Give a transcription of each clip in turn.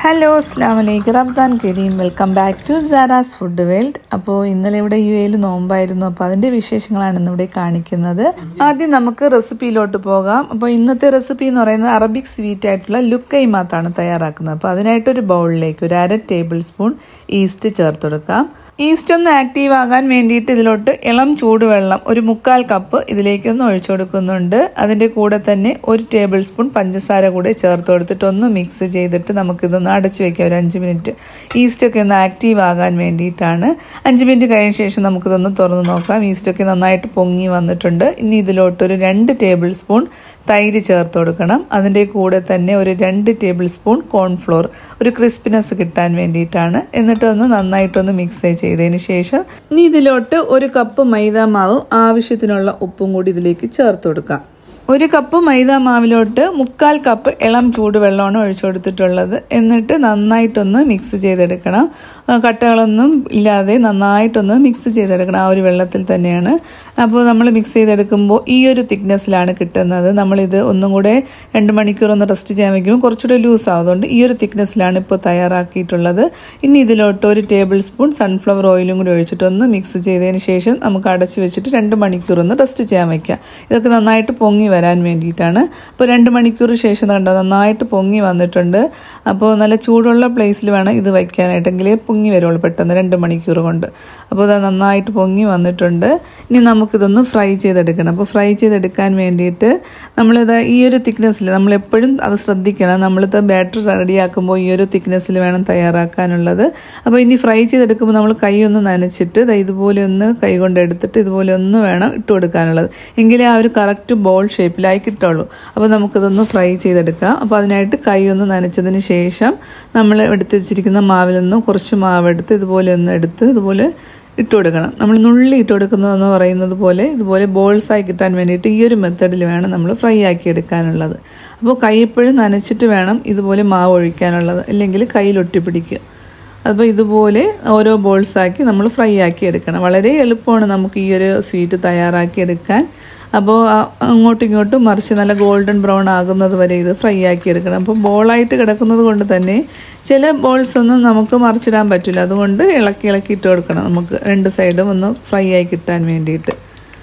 hello അസ്ലാം വലൈക്കും റബ്ദാൻ കരീം welcome back to Sara's food world അപ്പോൾ ഇന്നലെ ഇവിടെ യു എയിൽ നോമ്പായിരുന്നു അപ്പോൾ അതിൻ്റെ വിശേഷങ്ങളാണ് ഇന്നിവിടെ കാണിക്കുന്നത് ആദ്യം നമുക്ക് റെസിപ്പിയിലോട്ട് പോകാം അപ്പോൾ ഇന്നത്തെ റെസിപ്പി എന്ന് പറയുന്നത് അറബിക് സ്വീറ്റ് ആയിട്ടുള്ള ലുക്കൈമാത്താണ് തയ്യാറാക്കുന്നത് അപ്പോൾ അതിനായിട്ടൊരു ബൗളിലേക്ക് ഒരു അര ടേബിൾ സ്പൂൺ ഈസ്റ്റ് ചേർത്ത് കൊടുക്കാം ഈസ്റ്റ് ഒന്ന് ആക്റ്റീവ് ആകാൻ വേണ്ടിയിട്ട് ഇതിലോട്ട് ഇളം ചൂടുവെള്ളം ഒരു മുക്കാൽ കപ്പ് ഇതിലേക്കൊന്ന് ഒഴിച്ചു കൊടുക്കുന്നുണ്ട് അതിൻ്റെ കൂടെ തന്നെ ഒരു ടേബിൾ സ്പൂൺ പഞ്ചസാര കൂടെ ചേർത്ത് കൊടുത്തിട്ട് ഒന്ന് മിക്സ് ചെയ്തിട്ട് നമുക്കിതൊന്ന് അടച്ചു വെക്കാം ഒരു അഞ്ച് മിനിറ്റ് ഈസ്റ്റൊക്കെ ഒന്ന് ആക്റ്റീവ് ആകാൻ വേണ്ടിയിട്ടാണ് അഞ്ച് മിനിറ്റ് കഴിഞ്ഞ ശേഷം നമുക്കിതൊന്ന് തുറന്ന് നോക്കാം ഈസ്റ്റൊക്കെ നന്നായിട്ട് പൊങ്ങി വന്നിട്ടുണ്ട് ഇനി ഇതിലോട്ടൊരു രണ്ട് ടേബിൾ സ്പൂൺ തൈര് ചേർത്ത് കൊടുക്കണം അതിൻ്റെ കൂടെ തന്നെ ഒരു രണ്ട് ടേബിൾ സ്പൂൺ കോൺഫ്ലോർ ഒരു ക്രിസ്പിനെസ് കിട്ടാൻ വേണ്ടിയിട്ടാണ് എന്നിട്ട് ഒന്ന് നന്നായിട്ടൊന്ന് മിക്സ് ചെയ്തതിന് ശേഷം ഇനി ഇതിലോട്ട് ഒരു കപ്പ് മൈദ മാവും ആവശ്യത്തിനുള്ള ഉപ്പും കൂടി ഇതിലേക്ക് ചേർത്ത് കൊടുക്കാം ഒരു കപ്പ് മൈദ മാവിലോട്ട് മുക്കാൽ കപ്പ് ഇളം ചൂടുവെള്ളമാണ് ഒഴിച്ചു കൊടുത്തിട്ടുള്ളത് എന്നിട്ട് നന്നായിട്ടൊന്ന് മിക്സ് ചെയ്തെടുക്കണം കട്ടകളൊന്നും ഇല്ലാതെ നന്നായിട്ടൊന്ന് മിക്സ് ചെയ്തെടുക്കണം ആ ഒരു വെള്ളത്തിൽ തന്നെയാണ് അപ്പോൾ നമ്മൾ മിക്സ് ചെയ്തെടുക്കുമ്പോൾ ഈ ഒരു തിക്നെസ്സിലാണ് കിട്ടുന്നത് നമ്മളിത് ഒന്നും കൂടെ രണ്ട് മണിക്കൂർ ഒന്ന് റെസ്റ്റ് ചെയ്യാൻ വയ്ക്കുമ്പോൾ കുറച്ചുകൂടെ ലൂസ് ആവുന്നതുകൊണ്ട് ഈ ഒരു തിക്നെസ്സിലാണ് ഇപ്പോൾ തയ്യാറാക്കിയിട്ടുള്ളത് ഇനി ഇതിലോട്ട് ഒരു ടേബിൾ സ്പൂൺ സൺഫ്ലവർ ഓയിലും കൂടി ഒഴിച്ചിട്ട് ഒന്ന് മിക്സ് ചെയ്തതിന് ശേഷം നമുക്ക് അടച്ച് വെച്ചിട്ട് രണ്ട് മണിക്കൂർ ഒന്ന് റെസ്റ്റ് ചെയ്യാൻ വയ്ക്കാം ഇതൊക്കെ നന്നായിട്ട് പൊങ്ങി വരാൻ വേണ്ടിയിട്ടാണ് അപ്പോൾ രണ്ട് മണിക്കൂർ ശേഷം കണ്ടോ നന്നായിട്ട് പൊങ്ങി വന്നിട്ടുണ്ട് അപ്പോൾ നല്ല ചൂടുള്ള പ്ലേസിൽ വേണം ഇത് വയ്ക്കാനായിട്ടെങ്കിലേ പൊങ്ങി വരുള്ളൂ പെട്ടെന്ന് രണ്ട് മണിക്കൂർ കൊണ്ട് അപ്പോൾ അത് നന്നായിട്ട് പൊങ്ങി വന്നിട്ടുണ്ട് ഇനി നമുക്കിതൊന്ന് ഫ്രൈ ചെയ്തെടുക്കണം അപ്പോൾ ഫ്രൈ ചെയ്തെടുക്കാൻ വേണ്ടിയിട്ട് നമ്മളിത് ഈ ഒരു തിക്നെസ്സിൽ നമ്മളെപ്പോഴും അത് ശ്രദ്ധിക്കണം നമ്മളിത് ബാറ്റർ റെഡിയാക്കുമ്പോൾ ഈ ഒരു തിക്നെസ്സിൽ വേണം തയ്യാറാക്കാനുള്ളത് അപ്പോൾ ഇനി ഫ്രൈ ചെയ്തെടുക്കുമ്പോൾ നമ്മൾ കൈ ഒന്ന് നനച്ചിട്ട് ഇതുപോലെ ഒന്ന് കൈ കൊണ്ട് എടുത്തിട്ട് ഇതുപോലെ ഒന്ന് വേണം ഇട്ട് കൊടുക്കാനുള്ളത് എങ്കിലേ ആ ഒരു കറക്റ്റ് ബോൾ ഷേപ്പിലായി കിട്ടുള്ളൂ അപ്പോൾ നമുക്കിതൊന്ന് ഫ്രൈ ചെയ്തെടുക്കാം അപ്പോൾ അതിനായിട്ട് കൈ ഒന്ന് നനച്ചതിന് ശേഷം നമ്മൾ എടുത്ത് വെച്ചിരിക്കുന്ന മാവിൽ നിന്ന് കുറച്ച് മാവെടുത്ത് ഇതുപോലെ ഒന്ന് എടുത്ത് ഇതുപോലെ ഇട്ട് കൊടുക്കണം നമ്മൾ നുള്ളി ഇട്ട് കൊടുക്കുന്നതെന്ന് പറയുന്നത് പോലെ ഇതുപോലെ ബോൾസായി കിട്ടാൻ വേണ്ടിയിട്ട് ഈ ഒരു മെത്തഡിൽ വേണം നമ്മൾ ഫ്രൈ ആക്കി എടുക്കാനുള്ളത് അപ്പോൾ കൈ എപ്പോഴും നനച്ചിട്ട് വേണം ഇതുപോലെ മാവ് ഒഴിക്കാനുള്ളത് അല്ലെങ്കിൽ കയ്യിൽ ഒട്ടിപ്പിടിക്കുക അപ്പോൾ ഇതുപോലെ ഓരോ ബോൾസാക്കി നമ്മൾ ഫ്രൈ ആക്കി എടുക്കണം വളരെ എളുപ്പമാണ് നമുക്ക് ഈ ഒരു സ്വീറ്റ് തയ്യാറാക്കി എടുക്കാൻ അപ്പോൾ അങ്ങോട്ടും ഇങ്ങോട്ടും മറിച്ച് നല്ല ഗോൾഡൻ ബ്രൗൺ ആകുന്നത് വരെ ഇത് ഫ്രൈ ആക്കി എടുക്കണം അപ്പോൾ ബോളായിട്ട് കിടക്കുന്നത് കൊണ്ട് തന്നെ ചില ബോൾസ് ഒന്നും നമുക്ക് മറിച്ചിടാൻ പറ്റില്ല അതുകൊണ്ട് ഇളക്കി ഇളക്കി ഇട്ട് കൊടുക്കണം നമുക്ക് രണ്ട് സൈഡും ഒന്ന് ഫ്രൈ ആയി കിട്ടാൻ വേണ്ടിയിട്ട്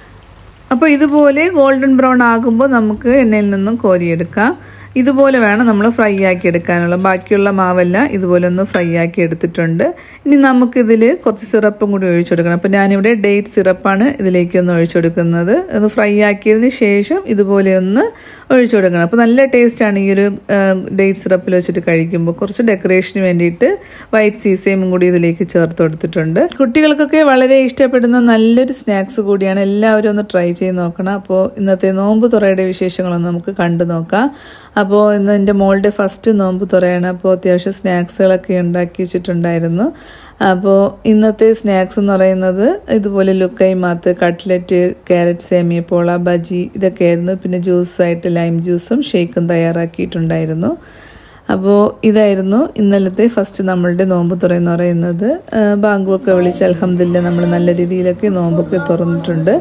അപ്പോൾ ഇതുപോലെ ഗോൾഡൻ ബ്രൗൺ ആകുമ്പോൾ നമുക്ക് എണ്ണയിൽ നിന്നും കോരിയെടുക്കാം ഇതുപോലെ വേണം നമ്മൾ ഫ്രൈ ആക്കി എടുക്കാനുള്ള ബാക്കിയുള്ള മാവെല്ലാം ഇതുപോലെ ഒന്ന് ഫ്രൈ ആക്കി എടുത്തിട്ടുണ്ട് ഇനി നമുക്കിതിൽ കുറച്ച് സിറപ്പും കൂടി ഒഴിച്ചു കൊടുക്കണം അപ്പോൾ ഞാനിവിടെ ഡേറ്റ് സിറപ്പാണ് ഇതിലേക്ക് ഒന്ന് ഒഴിച്ചു കൊടുക്കുന്നത് അത് ഫ്രൈ ആക്കിയതിന് ശേഷം ഇതുപോലെ ഒന്ന് ഒഴിച്ചു കൊടുക്കണം അപ്പോൾ നല്ല ടേസ്റ്റാണ് ഈ ഒരു ഡേറ്റ് സിറപ്പിൽ വെച്ചിട്ട് കഴിക്കുമ്പോൾ കുറച്ച് ഡെക്കറേഷന് വേണ്ടിയിട്ട് വൈറ്റ് സീസയും കൂടി ഇതിലേക്ക് ചേർത്ത് കൊടുത്തിട്ടുണ്ട് കുട്ടികൾക്കൊക്കെ വളരെ ഇഷ്ടപ്പെടുന്ന നല്ലൊരു സ്നാക്സ് കൂടിയാണ് എല്ലാവരും ഒന്ന് ട്രൈ ചെയ്ത് നോക്കണം അപ്പോൾ ഇന്നത്തെ നോമ്പ് തുറയുടെ വിശേഷങ്ങളൊന്ന് നമുക്ക് കണ്ടു നോക്കാം അപ്പോൾ ഇന്ന് എൻ്റെ മോളുടെ ഫസ്റ്റ് നോമ്പ് തുറയാണ് അപ്പോൾ അത്യാവശ്യം സ്നാക്സുകളൊക്കെ ഉണ്ടാക്കി വെച്ചിട്ടുണ്ടായിരുന്നു അപ്പോൾ ഇന്നത്തെ സ്നാക്സ് എന്ന് പറയുന്നത് ഇതുപോലെ ലുക്കൈമാത്ത് കട്ട്ലറ്റ് ക്യാരറ്റ് സേമിയ പോള ബജി ഇതൊക്കെയായിരുന്നു പിന്നെ ജ്യൂസായിട്ട് ലൈം ജ്യൂസും ഷേക്കും തയ്യാറാക്കിയിട്ടുണ്ടായിരുന്നു അപ്പോൾ ഇതായിരുന്നു ഇന്നലത്തെ ഫസ്റ്റ് നമ്മളുടെ നോമ്പ് തുറ എന്ന് പറയുന്നത് ബാങ്കൊക്കെ വിളിച്ച് അലഹമില്ല നമ്മൾ നല്ല രീതിയിലൊക്കെ നോമ്പൊക്കെ തുറന്നിട്ടുണ്ട്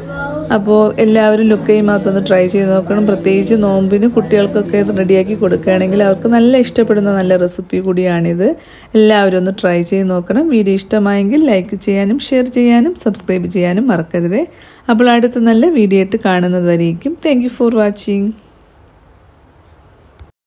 അപ്പോൾ എല്ലാവരും ലുക്കയുമാത്തൊന്ന് ട്രൈ ചെയ്ത് നോക്കണം പ്രത്യേകിച്ച് നോമ്പിന് കുട്ടികൾക്കൊക്കെ റെഡിയാക്കി കൊടുക്കുകയാണെങ്കിൽ അവർക്ക് നല്ല ഇഷ്ടപ്പെടുന്ന നല്ല റെസിപ്പി കൂടിയാണിത് എല്ലാവരും ഒന്ന് ട്രൈ ചെയ്ത് നോക്കണം വീഡിയോ ഇഷ്ടമായെങ്കിൽ ലൈക്ക് ചെയ്യാനും ഷെയർ ചെയ്യാനും സബ്സ്ക്രൈബ് ചെയ്യാനും മറക്കരുതേ അപ്പോൾ അടുത്ത നല്ല വീഡിയോ ആയിട്ട് കാണുന്നത് വരേക്കും താങ്ക് ഫോർ വാച്ചിങ്